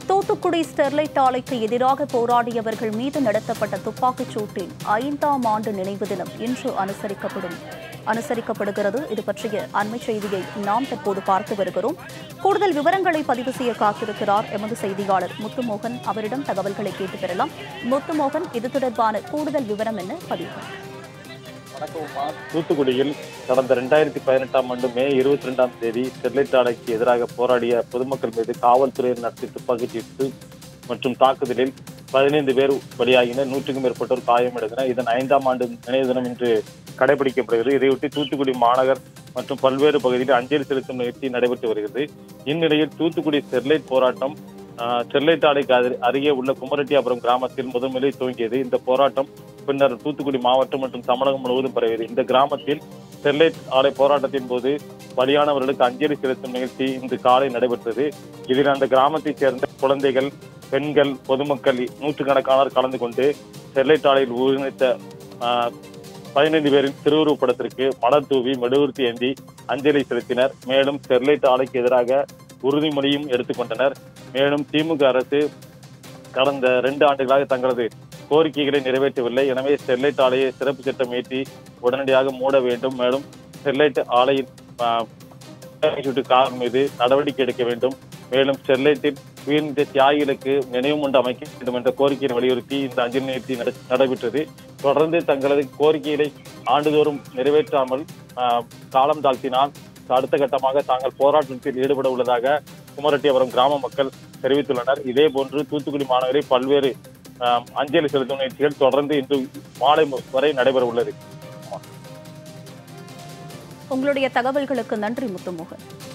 Thoothukudi Sterlite ஆலைக்கு எதிராக போராடியவர்கள் மீது நடத்தப்பட்ட துப்பாக்கிச் சூட்டின் ஐந்தாம் ஆண்டு நினைவு தினம் இன்று அனுசரிக்கப்படும் அனுசரிக்கப்படுகிறது இது பற்றிய அண்மை செய்தியை நாம் தற்போது பார்த்து வருகிறோம் கூடுதல் விவரங்களை பதிவு செய்ய காத்திருக்கிறார் எமது செய்தியாளர் முத்துமோகன் அவரிடம் தகவல்களை கேட்டு பெறலாம் முத்துமோகன் இது தொடர்பான கூடுதல் விவரம் என்ன பதிவு வணக்கம்மா தூத்துக்குடியில் கடந்த ரெண்டாயிரத்தி பதினெட்டாம் ஆண்டு மே இருபத்தி ரெண்டாம் தேதி ஸ்டெர்லைட் ஆலைக்கு எதிராக போராடிய பொதுமக்கள் மீது காவல்துறையினர் நடத்திய துப்பாக்கிச் சூட்டு மற்றும் தாக்குதலில் பதினைந்து பேர் பலியாகினர் நூற்றுக்கும் மேற்பட்டோர் காயமடைந்தனர் இதன் ஐந்தாம் ஆண்டு நினைவு தினம் இன்று கடைபிடிக்கப்படுகிறது இதையொட்டி தூத்துக்குடி மாநகர் மற்றும் பல்வேறு பகுதிகளில் அஞ்சலி செலுத்தும் நிகழ்ச்சி நடைபெற்று வருகிறது இந்நிலையில் தூத்துக்குடி ஸ்டெர்லைட் போராட்டம் ஆஹ், ஸ்டெர்லைட் ஆலைக்கு அரு- அருகே உள்ள குமரட்டியாபுரம் கிராமத்தில் முதன்முதலில் துவங்கியது இந்த போராட்டம் பின்னர் தூத்துக்குடி மாவட்டம் மற்றும் தமிழகம் முழுவதும் பரவியது இந்த கிராமத்தில் ஸ்டெர்லைட் ஆலை போராட்டத்தின் போது பலியானவர்களுக்கு அஞ்சலி செலுத்தும் நிகழ்ச்சி இன்று காலை நடைபெற்றது இதில் அந்த கிராமத்தைச் சேர்ந்த குழந்தைகள் பெண்கள் பொதுமக்கள் நூற்றுக்கணக்கானோர் கலந்து கொண்டு ஸ்டெர்லைட் ஆலையில் உயிரிழந்த ஆஹ், பதினைந்து பேரின் திருவுருவப் படத்திற்கு மலர் தூவி மெழுகுவர்த்தி ஏந்தி அஞ்சலி செலுத்தினர் மேலும் ஸ்டெர்லைட் ஆலைக்கு எதிராக உறுதிமொழியும் எடுத்துக்கொண்டனர் மேலும் திமுக அரசு கடந்த ரெண்டு ஆண்டுகளாக தங்களது கோரிக்கைகளை நிறைவேற்றவில்லை எனவே ஸ்டெர்லைட் ஆலையை சிறப்பு சட்டம் ஏற்றி உடனடியாக மூட வேண்டும் மேலும் ஸ்டெர்லைட் ஆலையின் ஆஹ், சுட்டு கார் மீது நடவடிக்கை எடுக்க வேண்டும் மேலும் ஸ்டெர்லைட்டில் உயிர்ந்த தியாகிகளுக்கு நினைவு மண்டபம் அமைக்க வேண்டும் என்ற கோரிக்கையை வலியுறுத்தி இந்த அஞ்சலி நிகழ்ச்சி நட- நடைபெற்றது தொடர்ந்து தங்களது கோரிக்கைகளை ஆண்டுதோறும் நிறைவேற்றாமல் ஆஹ், காலம் தாழ்த்தினால் அடுத்த கட்டமாக தாங்கள் போராட்டத்தில் ஈடுபட உள்ளதாக குமரட்டியபுரம் கிராம மக்கள் தெரிவித்துள்ளனர் இதே போன்று தூத்துக்குடி மாநகரில் பல்வேறு ஆஹ், அஞ்சலி செலுத்தும் நிகழ்ச்சிகள் தொடர்ந்து இன்று மாலை வரை நடைபெற உள்ளது உங்களுடைய தகவல்களுக்கு நன்றி முத்துமோகன்